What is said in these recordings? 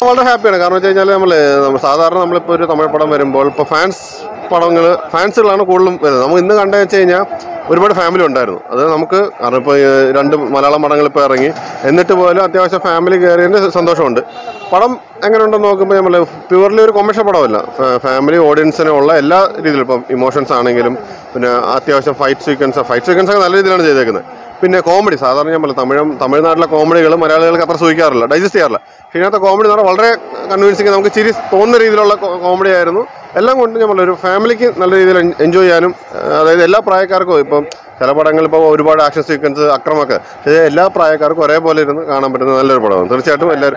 വളരെ ഹാപ്പിയാണ് കാരണം വെച്ച് കഴിഞ്ഞാൽ നമ്മൾ സാധാരണ നമ്മളിപ്പോൾ ഒരു തമിഴ് പടം വരുമ്പോൾ ഇപ്പോൾ ഫാൻസ് പടങ്ങൾ ഫാൻസുകളാണ് കൂടുതലും വരുന്നത് നമുക്ക് ഇന്ന് കണ്ടതെന്ന് വെച്ച് കഴിഞ്ഞാൽ ഒരുപാട് ഫാമിലി ഉണ്ടായിരുന്നു അത് നമുക്ക് കാരണം ഇപ്പോൾ രണ്ട് മലയാളം പടങ്ങൾ ഇപ്പോൾ ഇറങ്ങി എന്നിട്ട് പോലും അത്യാവശ്യം ഫാമിലി കയറിയതിൻ്റെ സന്തോഷമുണ്ട് പടം എങ്ങനെ ഉണ്ടെന്ന് നോക്കുമ്പോൾ നമ്മൾ പ്യുവർലി ഒരു കൊമേഴ്ഷ്യൽ പടമല്ല ഫാമിലി ഓഡിയൻസിന് ഉള്ള എല്ലാ രീതിയിലും ഇപ്പം ഇമോഷൻസ് ആണെങ്കിലും പിന്നെ അത്യാവശ്യം ഫൈറ്റ് സീക്വൻസ് ഫൈറ്റ് സീക്വൻസ് ഒക്കെ നല്ല രീതിയിലാണ് ചെയ്തേക്കുന്നത് പിന്നെ കോമഡി സാധാരണ ഞാൻ പറഞ്ഞു തമിഴും തമിഴ്നാട്ടിലെ കോമഡികൾ മലയാളികൾക്ക് അത്ര സൂഹിക്കാറില്ല ഡൈജസ്റ്റ് ചെയ്യാറില്ല പക്ഷേ ഇതിനകത്തെ കോമഡി എന്ന് പറഞ്ഞാൽ വളരെ കൺവിൻസിങ് നമുക്ക് ചിരി തോന്നുന്ന രീതിയിലുള്ള കോമഡി ആയിരുന്നു എല്ലാം കൊണ്ട് ഞാൻ പറഞ്ഞു ഒരു ഫാമിലിക്ക് നല്ല രീതിയിൽ എൻജോയ് ചെയ്യാനും ആ, അതായത് എല്ലാ പ്രായക്കാർക്കും ഇപ്പം ചില പടങ്ങൾ ഇപ്പോൾ ഒരുപാട് ആക്ഷൻ സീക്വൻസ് അക്രമൊക്കെ ഇത് എല്ലാ പ്രായക്കാർക്കും ഒരേപോലെ ഇരുന്ന് കാണാൻ പറ്റുന്ന നല്ലൊരു പടമാണ് തീർച്ചയായിട്ടും എല്ലാവരും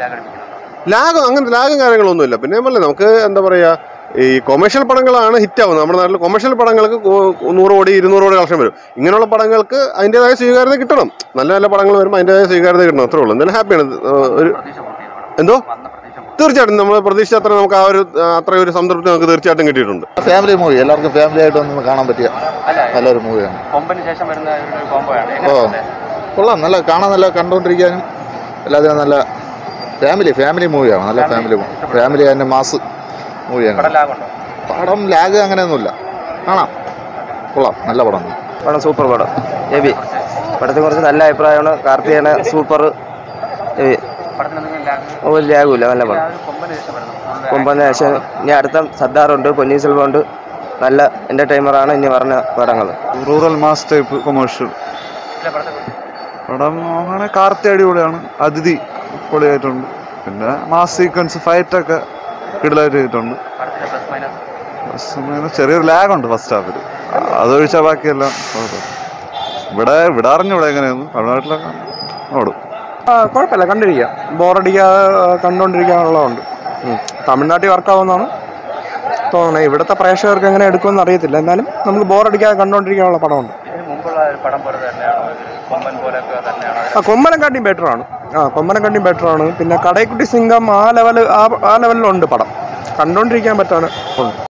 ലാഗ് അങ്ങനെ ലാഗും കാര്യങ്ങളൊന്നുമില്ല പിന്നെ ഞാൻ പറഞ്ഞില്ലേ നമുക്ക് എന്താ പറയുക ഈ കൊമേഴ്ഷ്യൽ പടങ്ങളാണ് ഹിറ്റ് ആവുന്നത് നമ്മുടെ നാട്ടിൽ കൊമേഴ്ഷ്യൽ പടങ്ങൾക്ക് കൂ- നൂറ് കോടി ഇരുന്നൂറ് കോടി കളക്ഷൻ വരും ഇങ്ങനെയുള്ള പടങ്ങൾക്ക് അതിൻ്റെതായ സ്വീകാര്യത കിട്ടണം നല്ല നല്ല പടങ്ങൾ വരുമ്പോൾ അതിൻ്റെതായ സ്വീകാര്യത കിട്ടണം അത്രേ ഉള്ളൂ എന്തായാലും ഹാപ്പിയാണ് ഒരു എന്തോ തീർച്ചയായിട്ടും നമ്മൾ പ്രതീക്ഷിച്ച അത്ര നമുക്ക് ആ ഒരു ആ, അത്ര ഒരു സംതൃപ്തി നമുക്ക് തീർച്ചയായിട്ടും കിട്ടിയിട്ടുണ്ട് ഫാമിലി മൂവി എല്ലാവർക്കും ഫാമിലി ആയിട്ട് ഒന്ന് കാണാൻ പറ്റിയ നല്ലൊരു മൂവിയാണ് കൊമ്പന് ശേഷം വരുന്ന ഒരു കോംബോയാണ് ഓ കൊള്ളാം നല്ല കാണാൻ നല്ല കണ്ടുകൊണ്ടിരിക്കാനും എല്ലാത്തിനും നല്ല ഫാമിലി ഫാമിലി മൂവിയാണ് നല്ല ഫാമിലി ഫാമിലി അതിൻ്റെ മാസ് മൂവിയാണ് ലാഭമുണ്ടോ പടം ലാഗ് അങ്ങനെയൊന്നുമില്ല കാണാം കൊള്ളാം നല്ല പടം പടം സൂപ്പർ പടം എബി പടത്തെ കുറിച്ച് നല്ല അഭിപ്രായമാണ് കാർത്തികേയന് സൂപ്പർ എബി പടത്തിന് എന്തെങ്കിലും ലാഗ് ഒരു ലാഗുമില്ല നല്ല പടം കൊമ്പന് ശേഷം വരുന്നു Full കൊമ്പന് ശേഷം ഇനി അടുത്ത സദ്ദാറുണ്ട് പൊന്നീൻ സെൽവം ഉണ്ട് നല്ല എൻ്റർടൈമറാണ് ഇനി പറഞ്ഞ പടങ്ങൾ റൂറൽ മാസ് ടൈപ്പ് കൊമേഴ്ഷ്യൽ ഇല്ല, പടത്തെ കുറിച്ച് പടം അങ്ങനെ കാർത്തി അടിപൊളിയാണ് അതിഥി പൊളിയായിട്ടുണ്ട് പിന്നെ മാസ് സീക്വൻസ് ഫൈറ്റൊക്കെ കിടലായിട്ട് ചെയ്തിട്ടുണ്ട് പടത്തിന്റെ പ്ലസ് മൈനസ് Plus അങ്ങനെ ചെറിയൊരു ലാഗ് ഉണ്ട് ഫസ്റ്റ് ഹാഫിൽ അതൊഴിച്ചാൽ ബാക്കിയെല്ലാം കുഴപ്പമില്ല ഇവിടെ ഇവിടെ അറിഞ്ഞൂടെ എങ്ങനെയാന്ന് തമിഴ്നാട്ടിലൊക്കെ ഓടും കുഴപ്പമില്ല കണ്ടിരിക്കാം ബോറടിക്കാതെ കണ്ടുകൊണ്ടിരിക്കാനുള്ളതുണ്ട് തമിഴ്നാട്ടിൽ വർക്കാവുന്നതാണ് തോന്നുന്നത് ഇവിടുത്തെ പ്രേക്ഷകർക്ക് എങ്ങനെ എടുക്കുമെന്ന് അറിയത്തില്ല എന്നാലും നമുക്ക് ബോറടിക്കാതെ കണ്ടുകൊണ്ടിരിക്കാനുള്ള പടമുണ്ട് ഇതിന് മുമ്പുള്ള ഒരു പടം പോലെ തന്നെയാണോ ഇത് കൊമ്പൻ പോലെയൊക്കെ തന്നെയാണോ ആ കൊമ്മനക്കാട്ടിയും ബെറ്ററാണ് ആ കൊമ്മനക്കാട്ടിയും ബെറ്ററാണ് പിന്നെ കടൈക്കുട്ടി സിംഗം ആ ലെവൽ ആ ആ ലെവലിലുണ്ട് പടം കണ്ടുകൊണ്ടിരിക്കാൻ പറ്റാണ് ഉണ്ട്